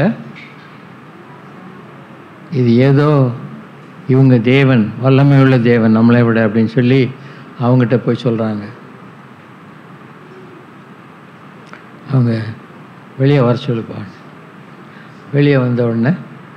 இது ஏதோ இவங்க தேவன் வல்லமை உள்ள தேவன் நம்மளை விட அப்படின்னு சொல்லி அவங்ககிட்ட போய் சொல்கிறாங்க அவங்க வெளியே வர சொல்லுப்பா வெளியே வந்த உடனே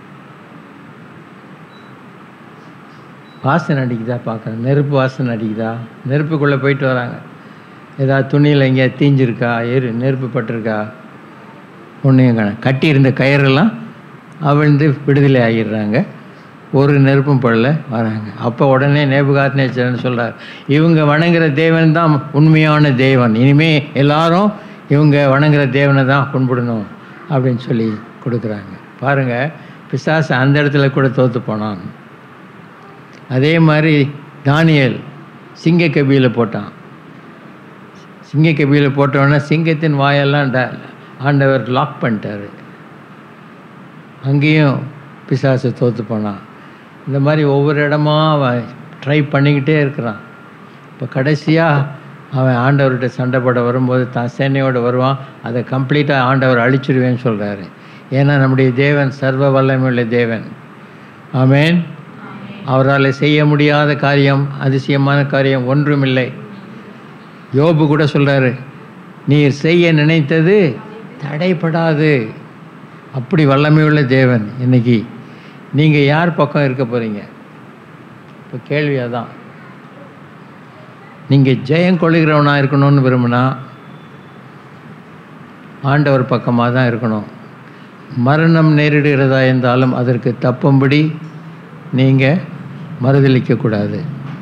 வாசனை அடிக்குதா பார்க்குறேன் நெருப்பு வாசனை அடிக்குதா நெருப்புக்குள்ளே போயிட்டு வராங்க ஏதாவது துணியில் எங்கேயா தீஞ்சிருக்கா எரு நெருப்பு பட்டிருக்கா ஒன்றையும் காண கட்டியிருந்த கயிறெல்லாம் அவிழ்ந்து விடுதலை ஆகிடுறாங்க ஒரு நெருப்பும் படல வராங்க அப்போ உடனே நேபுகாத் நேச்சர்னு சொல்கிறார் இவங்க வணங்குற தேவன் தான் உண்மையான தேவன் இனிமே எல்லாரும் இவங்க வணங்குற தேவனை தான் கும்பிடணும் அப்படின்னு சொல்லி கொடுக்குறாங்க பாருங்கள் பிசாசு அந்த இடத்துல கூட தோற்று போனான் அதே மாதிரி தானியேல் சிங்க கபியில் போட்டான் சிங்க கபியில் போட்டோன்னே சிங்கத்தின் வாயெல்லாம் ட ஆண்டவர் லாக் பண்ணிட்டாரு அங்கேயும் பிசாசு தோற்று போனான் இந்த மாதிரி ஒவ்வொரு இடமா அவன் ட்ரை பண்ணிக்கிட்டே இருக்கிறான் இப்போ கடைசியாக அவன் ஆண்டவர்கிட்ட சண்டை போட வரும்போது தான் சேனையோடு வருவான் அதை கம்ப்ளீட்டாக ஆண்டவர் அழிச்சிடுவேன்னு சொல்கிறாரு ஏன்னா நம்முடைய தேவன் சர்வ வல்லமையுள்ள தேவன் ஆமென் அவரால் செய்ய முடியாத காரியம் அதிசயமான காரியம் ஒன்றுமில்லை யோபு கூட சொல்கிறாரு நீர் செய்ய நினைத்தது தடைப்படாது அப்படி வல்லமையுள்ள தேவன் இன்னைக்கு நீங்கள் யார் பக்கம் இருக்க போகிறீங்க இப்போ கேள்வி அதான் நீங்கள் ஜெயம் கொள்ளுகிறவனாக இருக்கணும்னு விரும்பினா ஆண்டவர் பக்கமாக தான் இருக்கணும் மரணம் நேரிடுகிறதா இருந்தாலும் அதற்கு தப்பும்படி நீங்கள் மறுதளிக்கக்கூடாது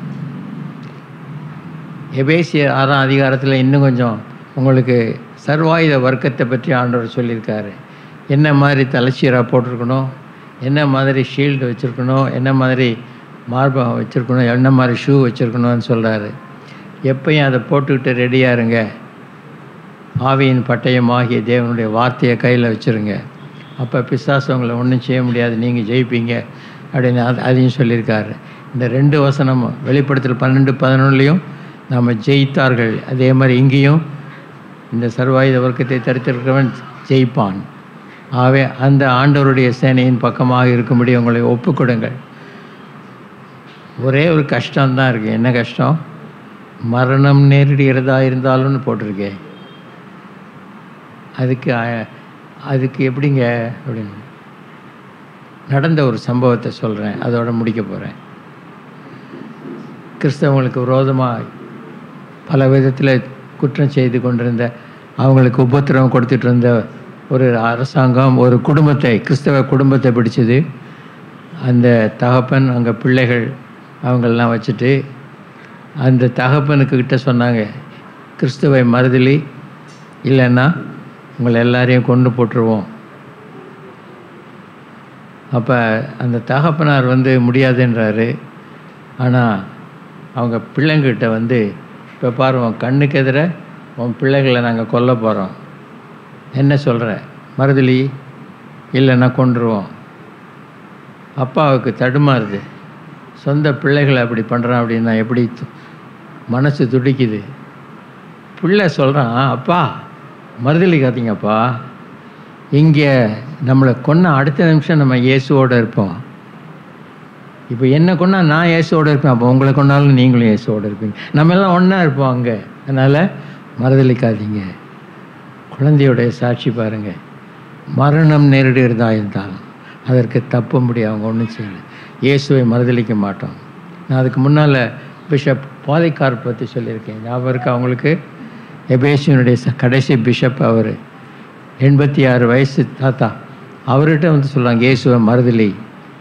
எபேசிய ஆறாம் அதிகாரத்தில் இன்னும் கொஞ்சம் உங்களுக்கு சர்வாயுத வர்க்கத்தை பற்றி ஆண்டவர் சொல்லியிருக்காரு என்ன மாதிரி தலைச்சீராக போட்டிருக்கணும் என்ன மாதிரி ஷீல்டு வச்சுருக்கணும் என்ன மாதிரி மார்பகம் வச்சுருக்கணும் என்ன மாதிரி ஷூ வச்சுருக்கணும்னு சொல்கிறாரு எப்பயும் அதை போட்டுக்கிட்டு ரெடியாக இருங்க ஆவியின் பட்டயம் ஆகிய தேவனுடைய வார்த்தையை கையில் வச்சுருங்க அப்போ பிசாசு உங்களை ஒன்றும் செய்ய முடியாது நீங்கள் ஜெயிப்பீங்க அப்படின்னு அது அதையும் சொல்லியிருக்காரு இந்த ரெண்டு வசனமும் வெளிப்படுத்தல் பன்னெண்டு பதினொன்றுலையும் நாம் ஜெயித்தார்கள் அதே மாதிரி இங்கேயும் இந்த சர்வாயுத வர்க்கத்தை தரித்திருக்கிறவன் ஜெயிப்பான் ஆகவே அந்த ஆண்டவருடைய சேனையின் பக்கமாக இருக்கும்படி உங்களை ஒப்புக்கொடுங்கள் ஒரே ஒரு கஷ்டம்தான் இருக்குது என்ன கஷ்டம் மரணம் நேரிடுகிறதா இருந்தாலும்னு போட்டிருக்கேன் அதுக்கு அஹ், அதுக்கு எப்படிங்க அப்படின்னு நடந்த ஒரு சம்பவத்தை சொல்கிறேன் அதோட முடிக்க போகிறேன் கிறிஸ்தவங்களுக்கு விரோதமாக பல விதத்தில் குற்றம் செய்து கொண்டிருந்த அவங்களுக்கு உபத்திரவம் கொடுத்துட்டு இருந்த ஒரு அரசாங்கம் ஒரு குடும்பத்தை கிறிஸ்தவ குடும்பத்தை பிடிச்சது அந்த தகப்பன் அங்கே பிள்ளைகள் அவங்களெலாம் வச்சுட்டு அந்த தகப்பனுக்கு கிட்ட சொன்னாங்க கிறிஸ்துவை மறுதலி இல்லைன்னா உங்களை எல்லாரையும் கொண்டு போட்டுருவோம் அப்போ அந்த தகப்பனார் வந்து முடியாதுன்றாரு ஆனால் அவங்க பிள்ளைங்கிட்ட வந்து இப்போ பாரு உன் கண்ணுக்கு எதிர உன் பிள்ளைகளை நாங்கள் கொல்ல போகிறோம் என்ன சொல்கிற மறுதலி இல்லைன்னா கொண்டுருவோம் அப்பாவுக்கு தடுமாறுது சொந்த பிள்ளைகளை அப்படி பண்ணுறான் அப்படின்னா எப்படி து- மனசு துடிக்குது பிள்ளை சொல்கிறான் அப்பா மறுதளிக்காதீங்கப்பா இங்கே நம்மளை கொன்ன அடுத்த நிமிஷம் நம்ம இயேசுவோட இருப்போம் இப்போ என்ன கொண்டா நான் இயேசுவோட இருப்பேன் அப்போ உங்களை கொண்டாலும் நீங்களும் இயேசுவோட இருப்பீங்க நம்ம எல்லாம் ஒன்றா இருப்போம் அங்கே அதனால் மறுதளிக்காதீங்க குழந்தையுடைய சாட்சி பாருங்க மரணம் நேரிடுகிறதா இருந்தாலும் அதற்கு தப்பும்படி அவங்க ஒன்றும் செய்யலை இயேசுவை மறுதளிக்க மாட்டோம் நான் அதுக்கு முன்னால் பிஷப் பாலிகார்ப் பற்றி சொல்லியிருக்கேன் ஞாபகம் இருக்கா அவங்களுக்கு எபேசியனுடைய ச- கடைசி பிஷப் அவர் எண்பத்தி ஆறு வயசு தாத்தா அவர்கிட்ட வந்து சொல்கிறாங்க இயேசுவை மறுதலி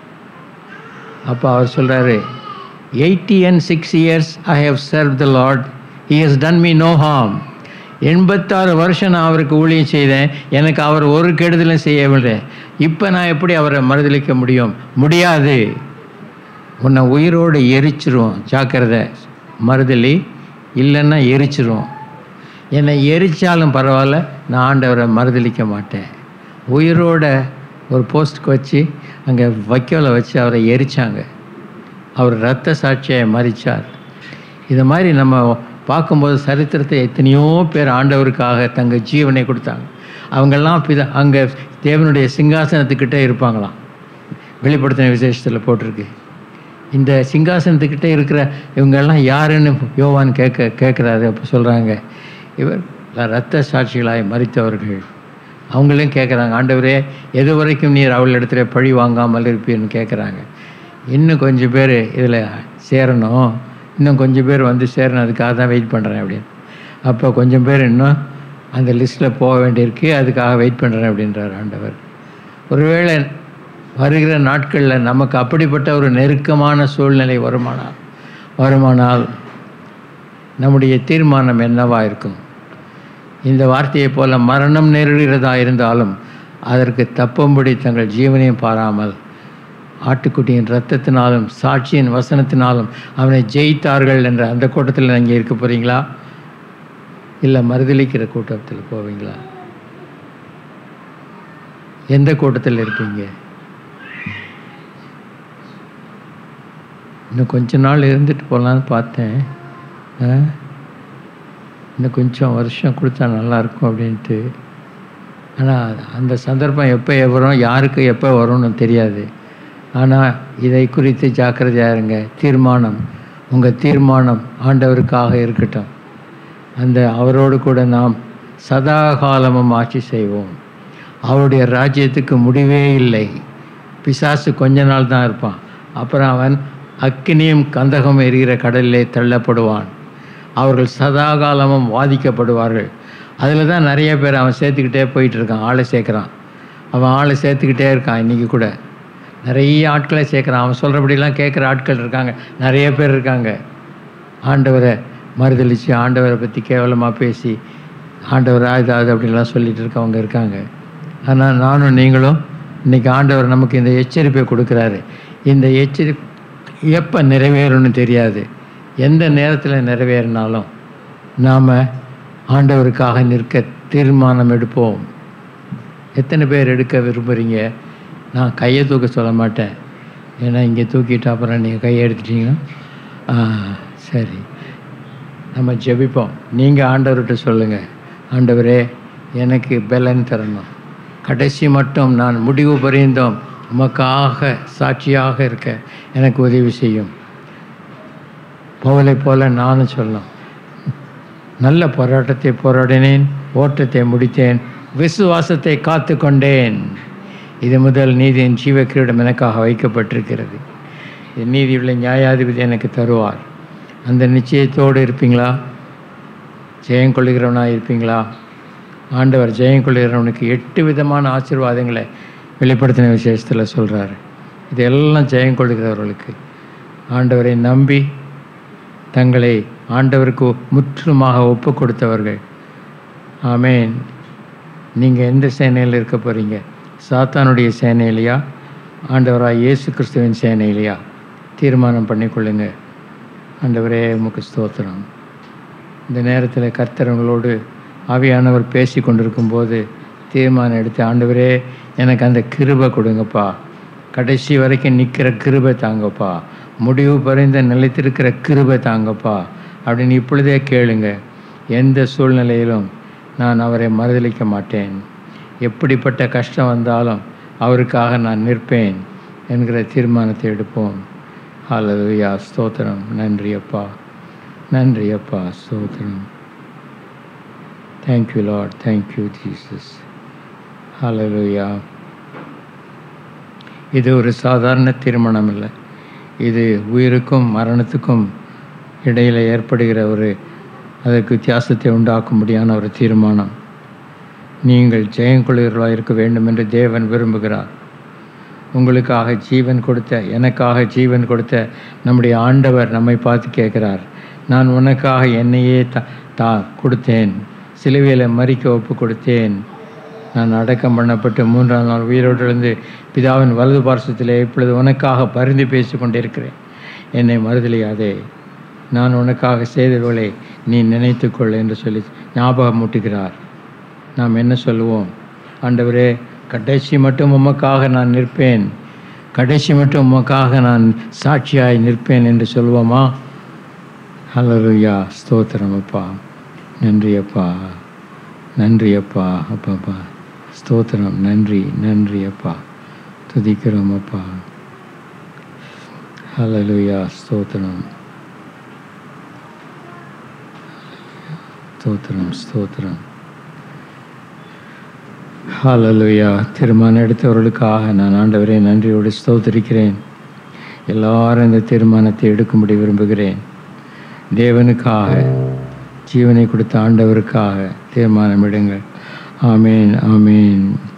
அப்போ அவர் சொல்கிறாரு eighty and six years I have serve the lord he has done me no harm எண்பத்தாறு வருஷம் நான் அவருக்கு ஊழியம் செய்தேன் எனக்கு அவர் ஒரு கெடுதலும் செய்யவில்லை இப்போ நான் எப்படி அவரை மறுதளிக்க முடியும் முடியாது உன்னை உயிரோடு எரிச்சிரும் ஜாக்கிரதை மறுதலி இல்லைன்னா எரிச்சிரும் என்னை எரிச்சாலும் பரவாயில்ல நான் ஆண்டவரை மறுதளிக்க மாட்டேன் உயிரோட ஒரு போஸ்ட்டுக்கு வச்சு அங்கே வைக்கோலை வச்சு அவரை எரிச்சாங்க அவர் ரத்த சாட்சியை மறிச்சார் இது மாதிரி நம்ம பார்க்கும்போது சரித்திரத்தை எத்தனையோ பேர் ஆண்டவருக்காக தங்க ஜீவனை கொடுத்தாங்க அவங்கெல்லாம் பித அங்கே தேவனுடைய சிங்காசனத்துக்கிட்ட இருப்பாங்களாம் வெளிப்படுத்தின விசேஷத்தில் போட்டிருக்கு இந்த சிங்காசனத்துக்கிட்ட இருக்கிற இவங்கெல்லாம் யாருன்னு யோவான் கேட்க கேட்குறாரு அப்போ சொல்கிறாங்க இவர் ரத்த சாட்சிகளாய் மறித்தவர்கள் அவங்களையும் கேட்குறாங்க ஆண்டவரே எது வரைக்கும் நீர் அவள் இடத்துல பழி வாங்காமல் இருப்பீர்னு கேட்குறாங்க இன்னும் கொஞ்சம் பேர் இதில் சேரணும் இன்னும் கொஞ்சம் பேர் வந்து சேரணும் அதுக்காக தான் வெயிட் பண்ணுறேன் அப்படின்னு அப்போ கொஞ்சம் பேர் இன்னும் அந்த லிஸ்ட்டில் போக வேண்டியிருக்கு அதுக்காக வெயிட் பண்ணுறேன் அப்படின்றார் ஆண்டவர் ஒருவேளை வருகிற நாட்களில் நமக்கு அப்படிப்பட்ட ஒரு நெருக்கமான சூழ்நிலை வருமானால் வருமானால் நம்முடைய தீர்மானம் என்னவா இருக்கும் இந்த வார்த்தையைப் போல மரணம் நேரிடுகிறதா இருந்தாலும் அதற்கு தப்பும்படி தங்கள் ஜீவனையும் பாராமல் ஆட்டுக்குட்டியின் இரத்தத்தினாலும் சாட்சியின் வசனத்தினாலும் அவனை ஜெயித்தார்கள் என்ற அந்த கூட்டத்தில் நீங்கள் இருக்க போகிறீங்களா இல்லை மறுதளிக்கிற கூட்டத்தில் போவீங்களா எந்த கூட்டத்தில் இருப்பீங்க இன்னும் கொஞ்ச நாள் இருந்துட்டு போகலான்னு பார்த்தேன் ஆ? இன்னும் கொஞ்சம் வருஷம் கொடுத்தா நல்லாயிருக்கும் அப்படின்ட்டு ஆனால் அந்த சந்தர்ப்பம் எப்போ வரும் யாருக்கு எப்போ வரும்னு தெரியாது ஆனால் இதை குறித்து ஜாக்கிரதையாக இருங்க தீர்மானம் உங்கள் தீர்மானம் ஆண்டவருக்காக இருக்கட்டும் அந்த அவரோடு கூட நாம் சதா காலமும் ஆட்சி செய்வோம் அவருடைய ராஜ்யத்துக்கு முடிவே இல்லை பிசாசு கொஞ்ச நாள் தான் இருப்பான் அப்புறம் அவன் அக்கினியும் கந்தகம் எரிகிற கடலிலே தள்ளப்படுவான் அவர்கள் சதா காலமும் வாதிக்கப்படுவார்கள் அதில் தான் நிறைய பேர் அவன் சேர்த்துக்கிட்டே போயிட்டு இருக்கான் ஆளை சேர்க்குறான் அவன் ஆளை சேர்த்துக்கிட்டே இருக்கான் இன்றைக்கி கூட நிறைய ஆட்களை சேர்க்குறான் அவன் சொல்கிறபடிலாம் கேட்குற ஆட்கள் இருக்காங்க நிறைய பேர் இருக்காங்க ஆண்டவரை மறுதளித்து ஆண்டவரை பற்றி கேவலமாக பேசி ஆண்டவர் ஆயுதாது அப்படின்லாம் சொல்லிட்டு இருக்கவங்க இருக்காங்க ஆனால் நானும் நீங்களும் இன்றைக்கி ஆண்டவர் நமக்கு இந்த எச்சரிப்பை கொடுக்குறாரு இந்த எச்சரி எப்போ நிறைவேறும்னு தெரியாது எந்த நேரத்தில் நிறைவேறினாலும் நாம் ஆண்டவருக்காக நிற்க தீர்மானம் எடுப்போம் எத்தனை பேர் எடுக்க விரும்புகிறீங்க நான் கையை தூக்க சொல்ல மாட்டேன் ஏன்னா இங்கே தூக்கிட்டு அப்புறம் நீங்கள் கையை எடுத்துட்டீங்கன்னா ஆ, சரி நம்ம ஜெபிப்போம் நீங்கள் ஆண்டவர்கிட்ட சொல்லுங்கள் ஆண்டவரே எனக்கு பலன் தரணும் கடைசி மட்டும் நான் முடிவு பரிந்தோம் உமக்காக சாட்சியாக இருக்க எனக்கு உதவி செய்யும் பவுலை போல நானும் சொல்லணும் நல்ல போராட்டத்தை போராடினேன் ஓட்டத்தை முடித்தேன் விசுவாசத்தை காத்து கொண்டேன் இது முதல் நீதியின் ஜீவ கிரீடம் எனக்காக வைக்கப்பட்டிருக்கிறது இது நீதியுள்ள நியாயாதிபதி எனக்கு தருவார் அந்த நிச்சயத்தோடு இருப்பீங்களா ஜெயம் கொள்ளுகிறவனாக இருப்பீங்களா ஆண்டவர் ஜெயம் கொள்ளுகிறவனுக்கு எட்டு விதமான ஆசீர்வாதங்களை வெளிப்படுத்தின விசேஷத்தில் சொல்கிறாரு இதெல்லாம் ஜெயம் கொள்ளுகிறவர்களுக்கு ஆண்டவரை நம்பி தங்களை ஆண்டவருக்கு முற்றிலுமாக ஒப்பு கொடுத்தவர்கள் ஆமேன் நீங்கள் எந்த சேனையில் இருக்க போகிறீங்க சாத்தானுடைய சேனையிலையா ஆண்டவராக இயேசு கிறிஸ்துவின் சேனையிலையா தீர்மானம் பண்ணிக்கொள்ளுங்க ஆண்டவரே உமக்கு ஸ்தோத்திரம் இந்த நேரத்தில் கர்த்தர் உங்களோடு ஆவியானவர் பேசி கொண்டிருக்கும்போது தீர்மானம் எடுத்து ஆண்டவரே எனக்கு அந்த கிருபை கொடுங்கப்பா கடைசி வரைக்கும் நிற்கிற கிருபை தாங்கப்பா முடிவு பறிந்த நிலைத்திருக்கிற கிருபை தாங்கப்பா அப்படின்னு இப்பொழுதே கேளுங்க எந்த சூழ்நிலையிலும் நான் அவரை மறுதளிக்க மாட்டேன் எப்படிப்பட்ட கஷ்டம் வந்தாலும் அவருக்காக நான் நிற்பேன் என்கிற தீர்மானத்தை எடுப்போம் ஹalleluya ஸ்தோத்திரம் நன்றி அப்பா நன்றி அப்பா ஸ்தோத்திரம் thank you lord thank you Jesus hallelujah இது ஒரு சாதாரண திருமணம் இல்லை இது உயிருக்கும் மரணத்துக்கும் இடையில் ஏற்படுகிற ஒரு அதற்கு வித்தியாசத்தை உண்டாக்கும்படியான ஒரு தீர்மானம் நீங்கள் ஜெயங்கொள்கிறவர்களாக இருக்க வேண்டும் என்று தேவன் விரும்புகிறார் உங்களுக்காக ஜீவன் கொடுத்த எனக்காக ஜீவன் கொடுத்த நம்முடைய ஆண்டவர் நம்மை பார்த்து கேட்கிறார் நான் உனக்காக என்னையே த தா கொடுத்தேன் சிலுவையில் மறிக்க ஒப்பு கொடுத்தேன் நான் அடக்கம் பண்ணப்பட்டு மூன்றாம் நாள் உயிரோடு இருந்து பிதாவின் வலது பார்சத்திலே இப்பொழுது உனக்காக பரிந்து பேசி கொண்டிருக்கிறேன் என்னை மறுதலியாதே நான் உனக்காக செய்தவர்களை நீ நினைத்துக்கொள் என்று சொல்லி ஞாபகம் மூட்டுகிறார் நாம் என்ன சொல்லுவோம் ஆண்டவரே கடைசி மட்டும் உமக்காக நான் நிற்பேன் கடைசி மட்டும் உமக்காக நான் சாட்சியாய் நிற்பேன் என்று சொல்லுவோமா ஹalleluya ஸ்தோத்திரம் அப்பா நன்றி அப்பா நன்றி அப்பா அப்பாப்பா ஸ்தோத்திரம் நன்றி நன்றி அப்பா துதிக்கிறோம் அப்பா ஹalleluya ஸ்தோத்திரம் ஸ்தோத்திரம் ஸ்தோத்திரம் ஹalleluya தீர்மானம் எடுத்தவர்களுக்காக நான் ஆண்டவரே நன்றியோடு ஸ்தோத்திரிக்கிறேன் எல்லாரும் இந்த தீர்மானத்தை எடுக்கும்படி விரும்புகிறேன் தேவனுக்காக ஜீவனை கொடுத்த ஆண்டவருக்காக தீர்மானம் எடுங்கள் ஆமேன் ஆமேன்